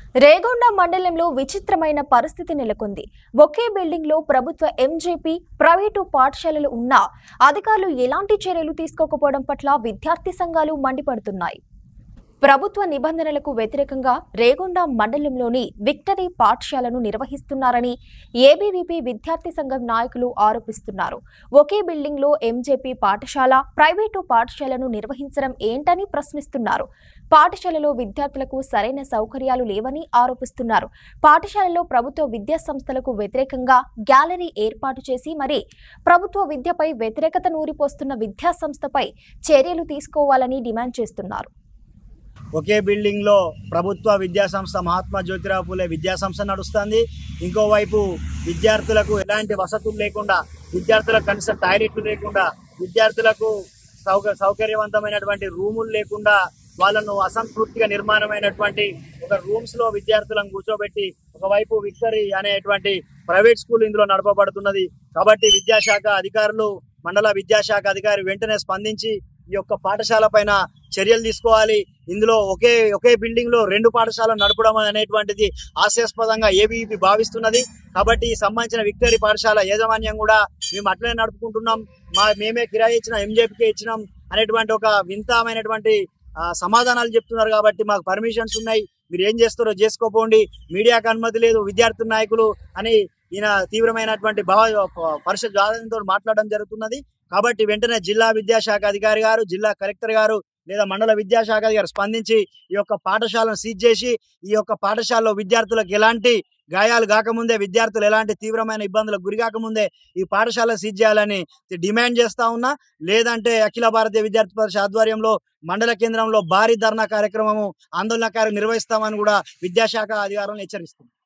రేగొండ మండలంలో విచిత్రమైన పరిస్థితి నెలకొంది ఒకే బిల్డింగ్ లో ప్రభుత్వ ఎంజేపీ ప్రైవేటు పాఠశాలలు ఉన్నా అధికారులు ఎలాంటి చర్యలు తీసుకోకపోవడం పట్ల విద్యార్థి సంఘాలు మండిపడుతున్నాయి ప్రభుత్వ నిబంధనలకు వ్యతిరేకంగా రేగొండ మండలంలోని విక్టరీ పాఠశాలను నిర్వహిస్తున్నారని ఏబీవీపీ విద్యార్థి సంఘం నాయకులు ఆరోపిస్తున్నారు ఒకే బిల్డింగ్లో ఎంజేపీ పాఠశాల ప్రైవేటు పాఠశాలను నిర్వహించడం ఏంటని ప్రశ్నిస్తున్నారు పాఠశాలలో విద్యార్థులకు సరైన సౌకర్యాలు లేవని ఆరోపిస్తున్నారు పాఠశాలలో ప్రభుత్వ విద్యా సంస్థలకు వ్యతిరేకంగా గ్యాలరీ ఏర్పాటు చేసి మరి ప్రభుత్వ విద్యపై వ్యతిరేకత నూరిపోస్తున్న విద్యా సంస్థపై చర్యలు తీసుకోవాలని డిమాండ్ చేస్తున్నారు ఒకే బిల్డింగ్ లో ప్రభుత్వ విద్యా సంస్థ మహాత్మా జ్యోతిరావు పూలే విద్యా సంస్థ నడుస్తుంది ఇంకోవైపు విద్యార్థులకు ఎలాంటి వసతులు లేకుండా విద్యార్థులకు కనీసం టాయిలెట్లు లేకుండా విద్యార్థులకు సౌక సౌకర్యవంతమైనటువంటి రూములు లేకుండా వాళ్ళను అసంతృప్తిగా నిర్మాణమైనటువంటి ఒక రూమ్స్ లో విద్యార్థులను కూర్చోబెట్టి ఒకవైపు విక్టరీ అనేటువంటి ప్రైవేట్ స్కూల్ ఇందులో నడపబడుతున్నది కాబట్టి విద్యాశాఖ అధికారులు మండల విద్యాశాఖ అధికారి వెంటనే స్పందించి ఈ యొక్క పాఠశాల పైన చర్యలు తీసుకోవాలి ఇందులో ఒకే ఒకే బిల్డింగ్ లో రెండు పాఠశాలలు నడపడం అనేటువంటిది హాస్యాస్పదంగా ఏబీఈపీ భావిస్తున్నది కాబట్టి ఈ సంబంధించిన విక్టరీ పాఠశాల యాజమాన్యం కూడా మేము అట్లనే నడుపుకుంటున్నాం మా మేమే కిరాయి ఇచ్చినాం ఎంజేపీకే ఇచ్చినాం అనేటువంటి ఒక వింతమైనటువంటి ఆ, సమాధానాలు చెప్తున్నారు కాబట్టి మాకు పర్మిషన్స్ ఉన్నాయి మీరు ఏం చేస్తారో చేసుకోపోండి మీడియాకు అనుమతి లేదు విద్యార్థి నాయకులు అని ఈయన తీవ్రమైనటువంటి భావ పరిషత్ ఆదాయంతో మాట్లాడడం జరుగుతున్నది కాబట్టి వెంటనే జిల్లా విద్యాశాఖ అధికారి గారు జిల్లా కలెక్టర్ గారు లేదా మండల విద్యాశాఖ అధికారి స్పందించి ఈ యొక్క పాఠశాలను సీజ్ చేసి ఈ యొక్క పాఠశాలలో విద్యార్థులకు ఎలాంటి గాయాలు కాకముందే విద్యార్థులు ఎలాంటి తీవ్రమైన ఇబ్బందులకు గురి కాకముందే ఈ పాఠశాల సీజ్ చేయాలని డిమాండ్ చేస్తా ఉన్నా లేదంటే అఖిల భారతీయ విద్యార్థి పరిషత్ ఆధ్వర్యంలో మండల కేంద్రంలో భారీ ధర్నా కార్యక్రమము ఆందోళన కార్యక్రమం నిర్వహిస్తామని కూడా విద్యాశాఖ అధికారులను హెచ్చరిస్తుంది